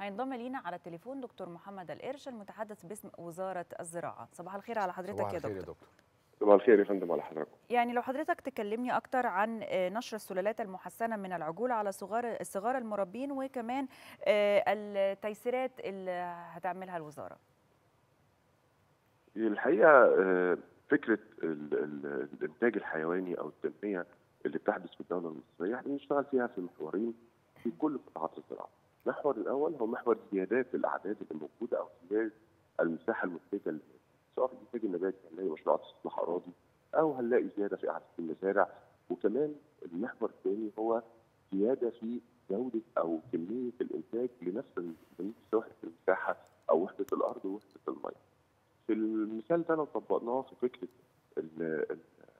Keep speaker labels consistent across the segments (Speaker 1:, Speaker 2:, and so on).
Speaker 1: هينضم لينا على التليفون دكتور محمد القرش المتحدث باسم وزاره الزراعه صباح الخير على حضرتك
Speaker 2: صباح
Speaker 1: يا
Speaker 2: الخير
Speaker 1: دكتور
Speaker 2: يا دكتور
Speaker 3: صباح الخير يا فندم على حضرتك
Speaker 1: يعني لو حضرتك تكلمني اكتر عن آه، نشر السلالات المحسنه من العجول على صغار الصغار المربين وكمان آه، التيسيرات اللي هتعملها الوزاره
Speaker 3: الحقيقه آه، فكره ال- ال- الانتاج الحيواني او التنميه اللي بتحدث في الدوله المصريه احنا بنشتغل فيها في محورين في كل قطاعات الزراعه. المحور الاول هو محور زيادات الاعداد اللي موجوده او زياده المساحه المنتجه اللي موجودة. سواء في الانتاج النباتي هنلاقي مشروعات استصلاح اراضي او هنلاقي زياده في اعداد المزارع وكمان المحور الثاني هو زياده في جوده او كميه الانتاج لنفس ال- لنفس وحده المساحه او وحده الارض ووحده الميه. في المثال ده لو طبقناه في فكره ال- ال-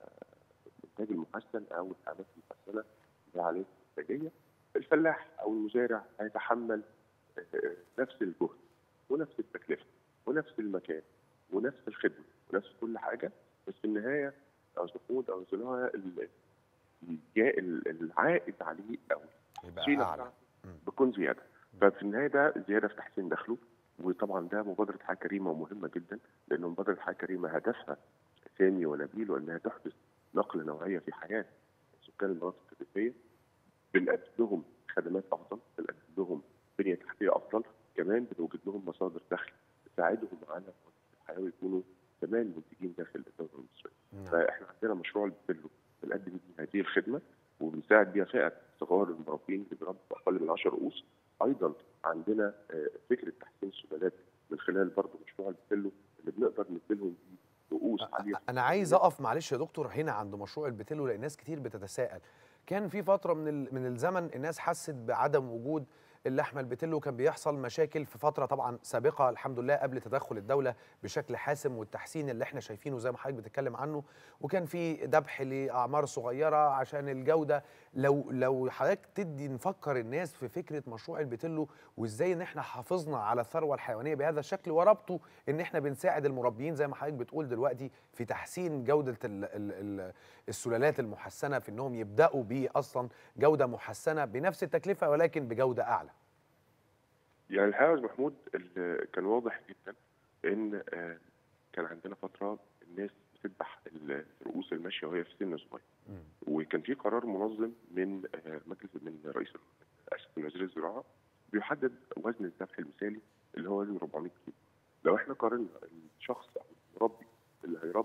Speaker 3: الانتاج المحسن او الحالات المحسنه اللي عليه الانتاجيه الفلاح او المزارع هيتحمل آه، نفس الجهد ونفس التكلفه ونفس المكان ونفس الخدمه ونفس كل حاجه بس في النهايه او محمود او زلاها ال- الجا- ال- العائد عليه او
Speaker 2: يبقى
Speaker 3: التحصيلة
Speaker 2: اعلى
Speaker 3: بتاعته
Speaker 2: مم.
Speaker 3: بتكون زياده ففي النهايه ده زياده في تحسين دخله وطبعا ده مبادره حياه كريمه ومهمه جدا لان مبادره حياه كريمه هدفها سامي ونبيل وانها تحدث نقله نوعيه في حياه سكان المناطق الريفيه بنقدم لهم خدمات افضل بنقدم لهم بنيه تحتيه افضل كمان بنوجد لهم مصادر دخل تساعدهم على مواجهه الحياه ويكونوا كمان منتجين داخل الدوله المصريه
Speaker 2: نعم.
Speaker 3: فاحنا عندنا مشروع البيلو بنقدم بيه هذه الخدمه وبنساعد بيها فئه صغار المربين اللي بيربوا اقل من 10 رؤوس ايضا عندنا آه، فكره تحسين السلالات من خلال برضه مشروع البيلو اللي بنقدر نديلهم بيه رؤوس عاليه
Speaker 2: انا عايز اقف معلش يا دكتور هنا عند مشروع البتلو لان ناس كتير بتتساءل كان في فتره من ال- من الزمن الناس حست بعدم وجود اللحمه البتلو كان بيحصل مشاكل في فتره طبعا سابقه الحمد لله قبل تدخل الدوله بشكل حاسم والتحسين اللي احنا شايفينه زي ما حضرتك بتتكلم عنه وكان في ذبح لاعمار صغيره عشان الجوده لو لو حضرتك تدي نفكر الناس في فكره مشروع البتلو وازاي ان احنا حافظنا على الثروه الحيوانيه بهذا الشكل وربطه ان احنا بنساعد المربيين زي ما حضرتك بتقول دلوقتي في تحسين جوده ال ال ال السلالات المحسنه في انهم يبداوا باصلا جوده محسنه بنفس التكلفه ولكن بجوده اعلى.
Speaker 3: يعني الحقيقه يا أستاذ محمود ال- كان واضح جدا ان آه، كان عندنا فتره الناس بتذبح الرؤوس الماشيه وهي في سن صغير
Speaker 2: مم.
Speaker 3: وكان في قرار منظم من آه، مجلس من رئيس اسف من وزير الزراعه بيحدد وزن الذبح المثالي اللي هو وزن 400 كيلو لو احنا قارنا الشخص او المربي اللي هيربي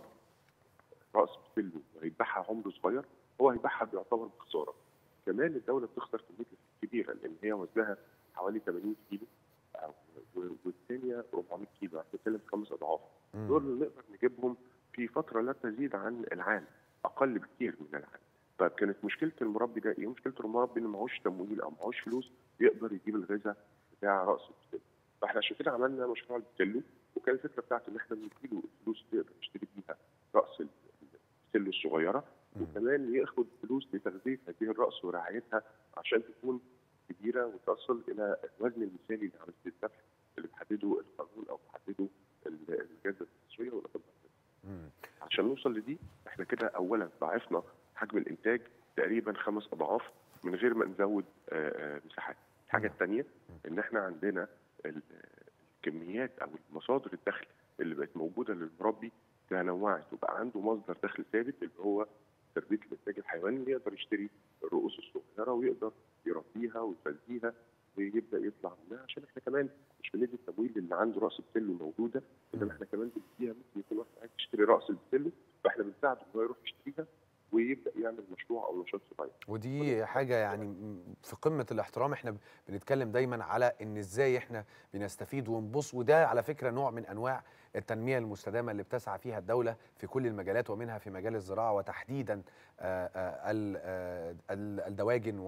Speaker 3: راس بسله وهيذبحها عمره صغير هو هيذبحها بيعتبر بخساره كمان الدوله بتخسر كميه كبيره لان هي وزنها حوالي 80 كيلو أو- و- والثانيه 400 كيلو احنا بنتكلم في خمس اضعاف
Speaker 2: مم.
Speaker 3: دول اللي نقدر نجيبهم في فتره لا تزيد عن العام اقل بكثير من العام طيب كانت مشكله المربي ده ايه؟ مشكله المربي انه معهوش تمويل او معهوش فلوس يقدر يجيب الغذاء بتاع راس البتلو فاحنا عشان كده عملنا مشروع البتلو وكان الفكره بتاعته ان احنا بنديله الفلوس اللي يقدر يشتري بيها راس البتلو الصغيره
Speaker 2: مم.
Speaker 3: وكمان ياخد فلوس لتغذيه هذه الراس ورعايتها عشان تكون كبيره وتصل الى الوزن المثالي لعمليه الذبح اللي بيحدده القانون او بيحدده ال- الجهاز المصريه والاطباء
Speaker 2: مم.
Speaker 3: عشان نوصل لدي احنا كده اولا ضاعفنا حجم الانتاج تقريبا خمس اضعاف من غير ما نزود آه، آه، مساحات. الحاجه
Speaker 2: نعم.
Speaker 3: الثانيه ان احنا عندنا ال- الكميات او مصادر الدخل اللي بقت موجوده للمربي تنوعت وبقى عنده مصدر دخل ثابت اللي هو تربيه الانتاج الحيواني اللي يقدر يشتري الرؤوس الصغيره ويقدر يربيها ويغذيها ويبدا يطلع منها عشان احنا كمان مش بندي التمويل اللي عنده راس السلو موجوده
Speaker 2: مم.
Speaker 3: انما احنا كمان بنديها ممكن يكون واحد عايز يشتري راس السلو فاحنا بنساعده ان هو يروح يشتريها ويبدا يعمل مشروع او نشاط صغير.
Speaker 2: ودي حاجة يعني م- في قمة الاحترام احنا ب- بنتكلم دايما على ان ازاي احنا بنستفيد ونبص وده على فكرة نوع من انواع التنمية المستدامة اللي بتسعى فيها الدولة في كل المجالات ومنها في مجال الزراعة وتحديدا آه، آه، ال- آه، ال- الدواجن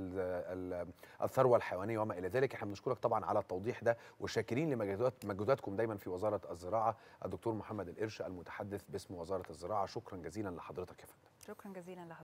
Speaker 2: والثروة الحيوانية وما إلى ذلك احنا بنشكرك طبعا على التوضيح ده وشاكرين لمجهودات مجهوداتكم دايما في وزارة الزراعة الدكتور محمد القرش المتحدث باسم وزارة الزراعة شكرا جزيلا لحضرتك يا فندم
Speaker 1: شكرا جزيلا لحضرتك